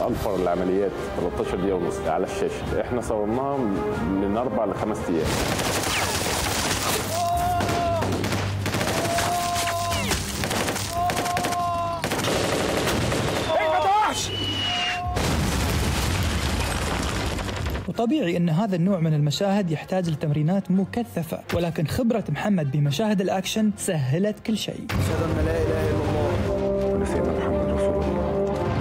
الاكبر العمليات 13 دقيقه ونص على الشاشه احنا صورناها من اربع لخمس ايام وطبيعي ان هذا النوع من المشاهد يحتاج لتمرينات مكثفه ولكن خبره محمد بمشاهد الاكشن سهلت كل شيء أشهد أن لا إله إلا الله سيدنا محمد رسول الله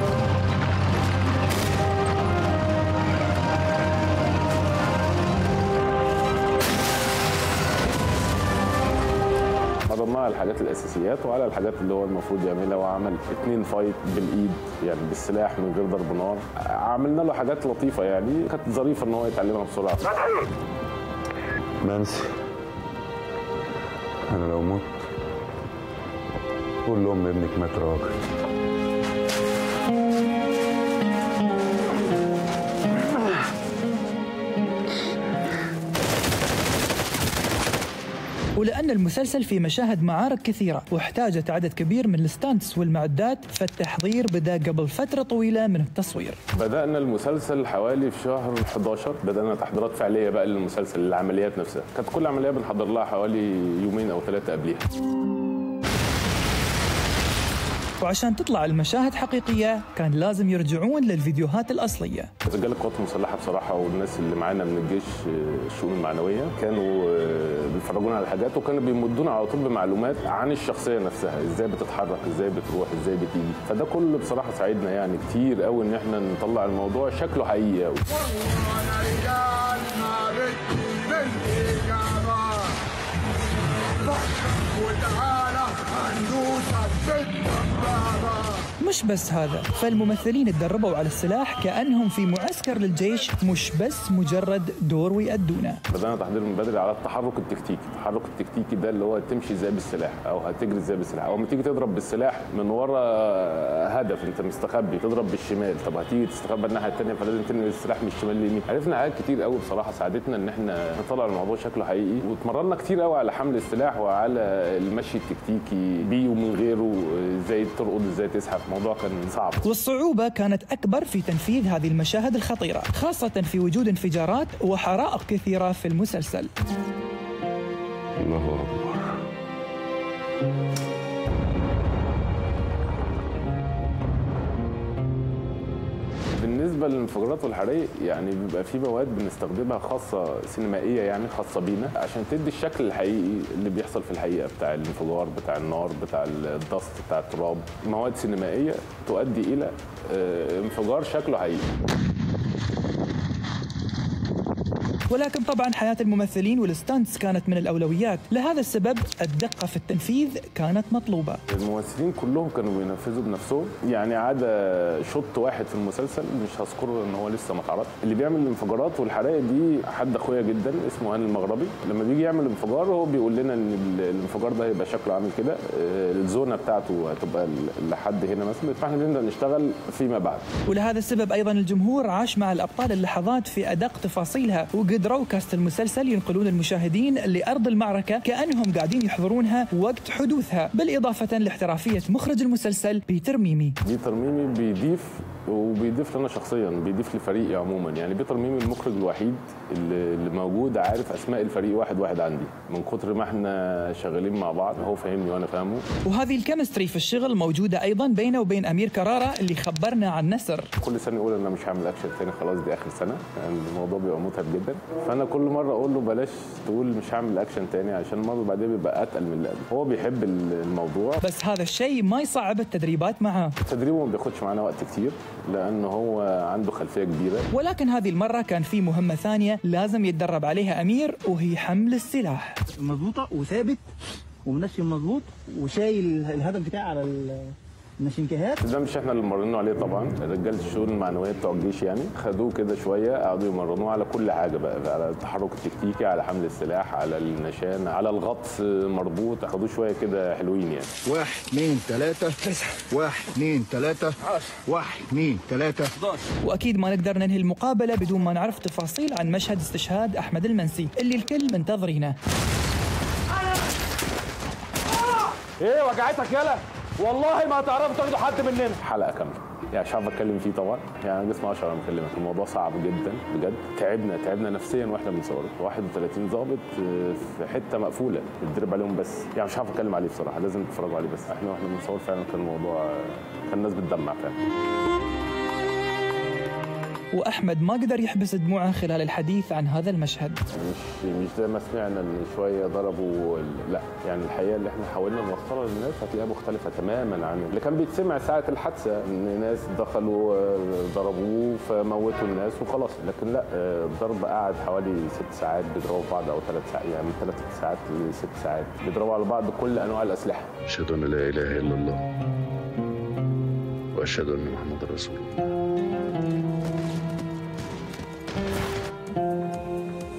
مرناه على الحاجات الاساسيات وعلى الحاجات اللي هو المفروض يعملها وعمل اتنين فايت بالايد يعني بالسلاح من غير ضرب نار عملنا له حاجات لطيفه يعني كانت ظريفه ان هو يتعلمها بسرعه نانسي انا لو مت قول لام ابنك مات راجل ولأن المسلسل في مشاهد معارك كثيرة واحتاجت عدد كبير من الستانتس والمعدات فالتحضير بدأ قبل فترة طويلة من التصوير بدأنا المسلسل حوالي في شهر 11 بدأنا تحضيرات فعلية بقى للمسلسل العمليات نفسها كانت كل عملية بنحضر لها حوالي يومين أو ثلاثة قبليها وعشان تطلع المشاهد حقيقية كان لازم يرجعون للفيديوهات الأصلية رجال القوات المسلحة بصراحة والناس اللي معانا من الجيش آه، الشؤون المعنوية كانوا آه، بيفرجونا على حاجات وكانوا بيمدونا على طول بمعلومات عن الشخصية نفسها ازاي بتتحرك ازاي بتروح ازاي بتيجي فده كله بصراحة ساعدنا يعني كتير قوي ان احنا نطلع الموضوع شكله حقيقي قوي وانا رجال ما بدي مني كمان فكر وتعالى هندوسك بالدبابة مش بس هذا فالممثلين تدربوا على السلاح كأنهم في معسكر للجيش مش بس مجرد دور ويأدونه بدأنا تحضير من بدري على التحرك التكتيكي التحرك التكتيكي ده اللي هو تمشي ازاي بالسلاح او هتجري ازاي بالسلاح او لما تيجي تضرب بالسلاح من ورا هدف انت مستخبي تضرب بالشمال طب هتيجي تستخبى الناحيه الثانيه فلازم تنقل السلاح من الشمال لليمين عرفنا حاجات كتير قوي بصراحه ساعدتنا ان احنا نطلع الموضوع شكله حقيقي واتمرنا كتير قوي على حمل السلاح وعلى المشي التكتيكي بيه ومن غيره ازاي ترقد ازاي تزحف الموضوع كان صعب والصعوبة كانت أكبر في تنفيذ هذه المشاهد الخطيرة خاصة في وجود انفجارات وحرائق كثيرة في المسلسل الله اكبر بالنسبه للانفجارات والحرائق يعني بيبقى في مواد بنستخدمها خاصه سينمائيه يعني خاصه بينا عشان تدي الشكل الحقيقي اللي بيحصل في الحقيقه بتاع الانفجار بتاع النار بتاع الضغط بتاع التراب مواد سينمائيه تؤدي الى آه، انفجار شكله حقيقي ولكن طبعا حياة الممثلين والستانتس كانت من الأولويات لهذا السبب الدقة في التنفيذ كانت مطلوبة الممثلين كلهم كانوا بينفذوا بنفسهم يعني عدا شوط واحد في المسلسل مش هذكره ان هو لسه ما اتعرض اللي بيعمل الانفجارات والحرائق دي حد اخويا جدا اسمه هاني المغربي لما بيجي يعمل انفجار هو بيقول لنا ان ال- الانفجار ده هيبقى شكله عامل كده آه، الزونه بتاعته هتبقى ل- لحد هنا مثلا فاحنا بنبدا نشتغل فيما بعد ولهذا السبب أيضا الجمهور عاش مع الأبطال اللحظات في أدق تفاصيلها وقدروا كاست المسلسل ينقلون المشاهدين لأرض المعركة كأنهم قاعدين يحضرونها وقت حدوثها بالإضافة لاحترافية مخرج المسلسل بيتر ميمي بيتر ميمي بيضيف وبيضيف لنا شخصيا بيضيف لفريقي عموما يعني بيتر ميمي المخرج الوحيد اللي اللي موجود عارف اسماء الفريق واحد واحد عندي من كتر ما احنا شغالين مع بعض هو فاهمني وانا فاهمه وهذه الكيمستري في الشغل موجودة أيضا بينه وبين أمير كرارة اللي خبرنا عن نسر كل سنه يقول انا مش هعمل اكشن تاني خلاص دي اخر سنه يعني الموضوع بيبقى متعب جدا فانا كل مره اقول له بلاش تقول مش هعمل اكشن تاني عشان المره اللي بعدين بيبقى اتقل من اللي قبل هو بيحب الموضوع بس هذا الشيء ما يصعب التدريبات معه تدريبه ما بياخدش معانا وقت كتير لانه هو عنده خلفيه كبيره ولكن هذه المرة كان في مهمة ثانية لازم يتدرب عليها أمير وهي حمل السلاح مظبوطة وثابت ومنشن مظبوط وشايل الهدف بتاعي على ال- النشنكهات ده مش احنا اللي مرنوه عليه طبعا رجاله الشؤون المعنويه بتوع الجيش يعني خدوه كده شويه قعدوا يمرنوه على كل حاجه بقى على التحرك التكتيكي على حمل السلاح على النشان على الغطس مربوط خدوه شويه كده حلوين يعني واحد اثنين ثلاثة واحد اثنين ثلاثة واحد اثنين ثلاثة وأكيد ما نقدر ننهي المقابلة بدون ما نعرف تفاصيل عن مشهد استشهاد أحمد المنسي اللي الكل منتظرينه ايه وجعتك يالا والله ما هتعرفوا تاخدوا حد مننا حلقه كامله يعني مش عارف اتكلم فيه طبعا يعني انا جسم 10 انا بكلمك الموضوع صعب جدا بجد تعبنا تعبنا نفسيا واحنا بنصور 31 ضابط آه، في حته مقفوله بتضرب عليهم بس يعني مش عارف اتكلم عليه بصراحه لازم تتفرجوا عليه بس احنا واحنا بنصور فعلا كان الموضوع آه، كان الناس بتدمع فعلا وأحمد ما قدر يحبس دموعه خلال الحديث عن هذا المشهد مش مش زي ما سمعنا ان شويه ضربوا ال- لا يعني الحقيقه اللي احنا حاولنا نوصلها للناس هتلاقيها مختلفه تماما عن اللي كان بيتسمع ساعه الحادثه ان ناس دخلوا آه، ضربوه فموتوا الناس وخلاص لكن لا آه، الضرب قعد حوالي ست ساعات بيضربوا بعض او ثلاث ساعات يعني من ثلاث ساعات لست ساعات بيضربوا على بعض بكل انواع الاسلحه أشهد أن لا إله إلا الله وأشهد أن محمد رسول الله